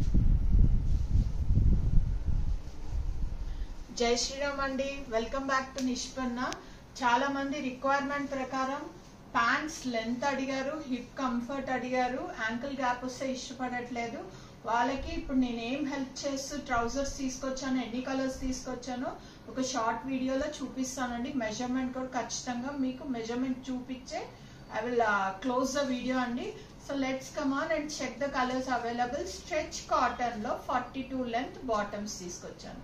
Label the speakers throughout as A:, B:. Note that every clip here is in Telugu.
A: జై శ్రీరామ్ అండి వెల్కమ్ బ్యాక్ టు నిష్పన్న చాలా మంది రిక్వైర్మెంట్ ప్రకారం ప్యాంట్స్ లెంత్ అడిగారు హిప్ కంఫర్ట్ అడిగారు యాంకిల్ గ్యాప్ వస్తే ఇష్టపడట్లేదు వాళ్ళకి ఇప్పుడు నేను ఏం హెల్ప్ చేస్తూ ట్రౌజర్స్ తీసుకొచ్చాను ఎన్ని కలర్స్ తీసుకొచ్చానో ఒక షార్ట్ వీడియోలో చూపిస్తానండి మెజర్మెంట్ కూడా ఖచ్చితంగా మీకు మెజర్మెంట్ చూపించే I will close the video అండి so let's come on and check the colours available stretch cotton లో ఫార్టీ టూ లెంత్ బాటమ్స్ తీసుకొచ్చాను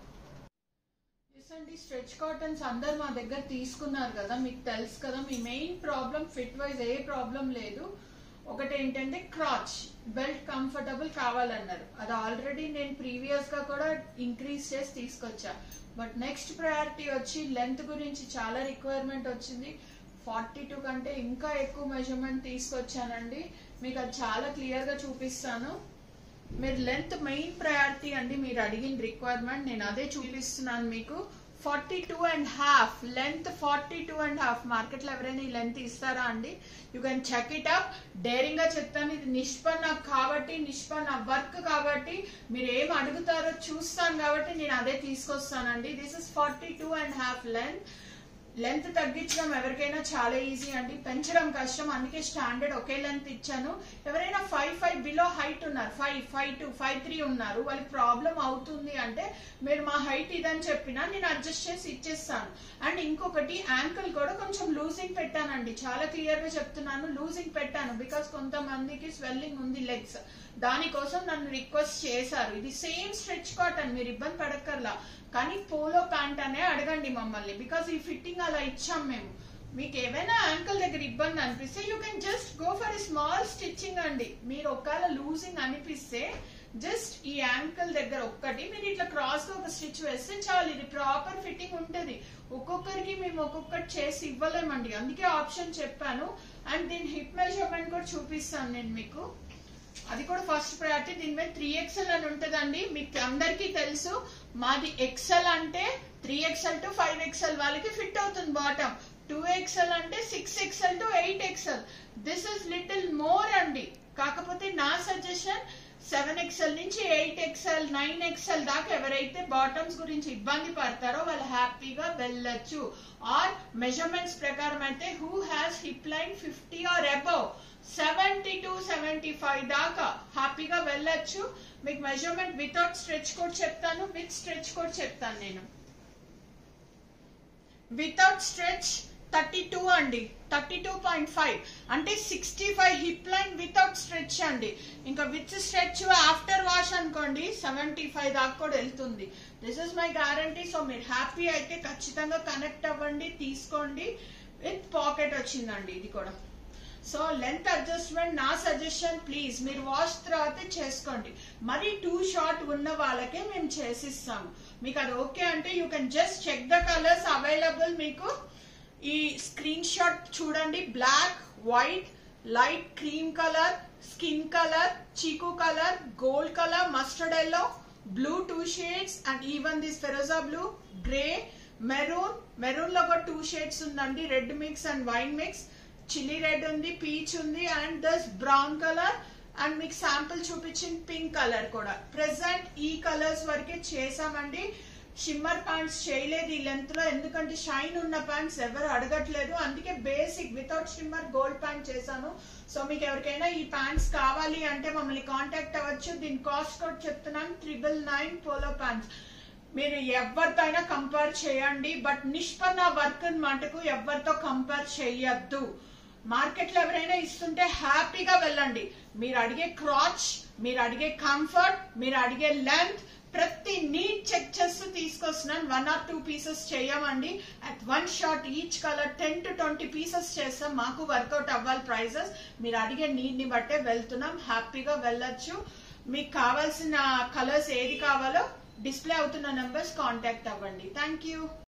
A: ఎస్ అండి స్ట్రెచ్ కాటన్స్ అందరు మా దగ్గర తీసుకున్నారు కదా మీకు తెలుసు కదా మీ మెయిన్ ప్రాబ్లం ఫిట్ వైజ్ ఏ ప్రాబ్లం లేదు ఒకటి ఏంటంటే క్రాచ్ బెల్ట్ కంఫర్టబుల్ కావాలన్నారు అది ఆల్రెడీ నేను ప్రీవియస్ గా కూడా ఇంక్రీజ్ చేసి తీసుకొచ్చా బట్ నెక్స్ట్ ప్రయారిటీ వచ్చి లెంత్ గురించి చాలా రిక్వైర్మెంట్ వచ్చింది ఫార్టీ టూ కంటే ఇంకా ఎక్కువ మెజర్మెంట్ తీసుకొచ్చానండి మీకు అది చాలా క్లియర్ గా చూపిస్తాను మీరు లెంత్ మెయిన్ ప్రయారిటీ అండి మీరు అడిగిన రిక్వైర్మెంట్ నేను అదే చూపిస్తున్నాను మీకు forty two and half length forty two and half market లో ఎవరైనా ఈ లెంత్ ఇస్తారా అండి you can check it up daring గా చెప్తాను ఇది నిష్పన్న కాబట్టి నిష్పన్న వర్క్ కాబట్టి మీరు ఏం అడుగుతారో చూస్తాను కాబట్టి నేను అదే తీసుకొస్తానండి this is forty two and half length length తగ్గించడం ఎవరికైనా చాలా ఈజీ అండి పెంచడం కష్టం అందుకే స్టాండర్డ్ ఒకే లెంత్ ఇచ్చాను ఎవరైనా ఫైవ్ ఫైవ్ బిలో హైట్ ఉన్నారు five five two five three ఉన్నారు వాళ్ళకి ప్రాబ్లం అవుతుంది అంటే మీరు మా హైట్ ఇదని చెప్పినా నేను అడ్జస్ట్ చేసి ఇచ్చేస్తాను అండ్ ఇంకొకటి యాంకిల్ కూడా కొంచెం లూజింగ్ పెట్టానండి చాలా క్లియర్ గా చెప్తున్నాను లూజింగ్ పెట్టాను బికాస్ కొంతమందికి స్వెల్లింగ్ ఉంది లెగ్స్ దానికోసం నన్ను రిక్వెస్ట్ చేశారు ఇది సేమ్ స్ట్రెచ్ కాటన్ మీరు ఇబ్బంది పడక్కర్లా కానీ పోలో ప్యాంట్ అనే అడగండి మమ్మల్ని బికాస్ ఈ ఫిట్టింగ్ అలా ఇచ్చాం మేము మీకు ఏమైనా యాంకిల్ దగ్గర ఇబ్బంది అనిపిస్తే you can just go for a small stitching అండి మీరు ఒకవేళ లూజింగ్ అనిపిస్తే జస్ట్ ఈ యాంకిల్ దగ్గర ఒక్కటి మీరు ఇట్లా క్రాస్ గా ఒక స్టిచ్ వేస్తే చాలు ఇది ప్రాపర్ ఫిట్టింగ్ ఉంటుంది ఒక్కొక్కరికి మేము ఒక్కొక్కటి చేసి ఇవ్వలేమండి అందుకే ఆప్షన్ చెప్పాను అండ్ దీని హిప్ మెజర్మెంట్ కూడా చూపిస్తాను నేను మీకు అది కూడా ఫస్ట్ ప్రయారిటీ దీని మీద త్రీ ఎక్స్ఎల్ అని ఉంటుందండి మీకు అందరికీ తెలుసు మాది ఎక్సెల్ అంటే three XL to five XL వాళ్ళకి ఫిట్ అవుతుంది బాటమ్ టూ ఎక్స్ఎల్ అంటే six XL to eight XL this is little more అండి కాకపోతే నా సజెషన్ సెవెన్ ఎక్స్ఎల్ నుంచి ఎయిట్ ఎక్స్ఎల్ నైన్ ఎక్స్ఎల్ దాకా ఎవరైతే బాటమ్స్ గురించి ఇబ్బంది పడతారో వాళ్ళు హ్యాపీగా వెళ్ళొచ్చు ఆర్ మెజర్మెంట్స్ ప్రకారం అయితే who has hip line fifty or above seventy to seventy five దాకా హ్యాపీగా వెళ్ళొచ్చు మీకు మెజర్మెంట్ వితౌట్ స్ట్రెచ్ కోడ్ చెప్తాను విత్ స్ట్రెచ్ కోడ్ చెప్తాను నేను వితౌట్ స్ట్రెచ్ థర్టీ టూ అండి థర్టీ టూ పాయింట్ ఫైవ్ అంటే sixty five hip line without stretch అండి ఇంకా విత్ స్ట్రెచ్ ఆఫ్టర్ వాష్ అనుకోండి సెవెంటీ ఫైవ్ దాకా కూడా వెళ్తుంది this is my guarantee so మీరు హ్యాపీ అయితే ఖచ్చితంగా కనెక్ట్ అవ్వండి తీసుకోండి విత్ పాకెట్ వచ్చిందండి ఇది కూడా సో లెంత్ అడ్జస్ట్మెంట్ నా సజెషన్ ప్లీజ్ మీరు వాష్ తర్వాత చేసుకోండి మరి టూ షార్ట్ ఉన్న వాళ్ళకే మేము చేసిస్తాము మీకు అది ఓకే అంటే you can just check the colours available మీకు ఈ స్క్రీన్ షాట్ చూడండి black white light cream colour skin colour chikoo colour gold colour mustard yellow blue two shades and even this feroza blue grey maroon maroon లో కూడా టూ షేడ్స్ ఉందండి red mix and wine mix chilli red ఉంది పీచ్ ఉంది and this brown colour and మీకు శాంపుల్ చూపించిన పింక్ కలర్ కూడా ప్రెసెంట్ ఈ కలర్స్ వరకే చేసామండి షిమ్మర్ ప్యాంట్స్ చేయలేదు ఈ లెంత్ లో ఎందుకంటే షైన్ ఉన్న ప్యాంట్స్ ఎవరు అడగట్లేదు అందుకే basic without shimmer gold pant చేశాను సో మీకు ఎవరికైనా ఈ ప్యాంట్స్ కావాలి అంటే మమ్మల్ని కాంటాక్ట్ అవ్వచ్చు దీని కాస్ట్ కూడా చెప్తున్నాను త్రిబుల్ నైన్ పోలో ప్యాంట్స్ మీరు ఎవరితో అయినా కంపేర్ చేయండి బట్ నిష్పన్న వర్క్ మటుకు ఎవరితో కంపేర్ చేయొద్దు మార్కెట్ లో ఎవరైనా ఇస్తుంటే హ్యాపీగా వెళ్ళండి మీరు అడిగే క్రాచ్ మీరు అడిగే కంఫర్ట్ మీరు అడిగే లెంత్ ప్రతి నీట్ చెక్ చేస్తూ తీసుకొస్తున్నాను వన్ ఆర్ టూ పీసెస్ చేయమండి at one shot each colour ten to twenty pieces చేస్తాం మాకు వర్కౌట్ అవ్వాలి ప్రైజెస్ మీరు అడిగే నీడ్ ని బట్టే వెళ్తున్నాం హ్యాపీగా వెళ్ళొచ్చు మీకు కావాల్సిన కలర్స్ ఏది కావాలో డిస్ప్లే అవుతున్న నెంబర్స్ కాంటాక్ట్ అవ్వండి థ్యాంక్ యూ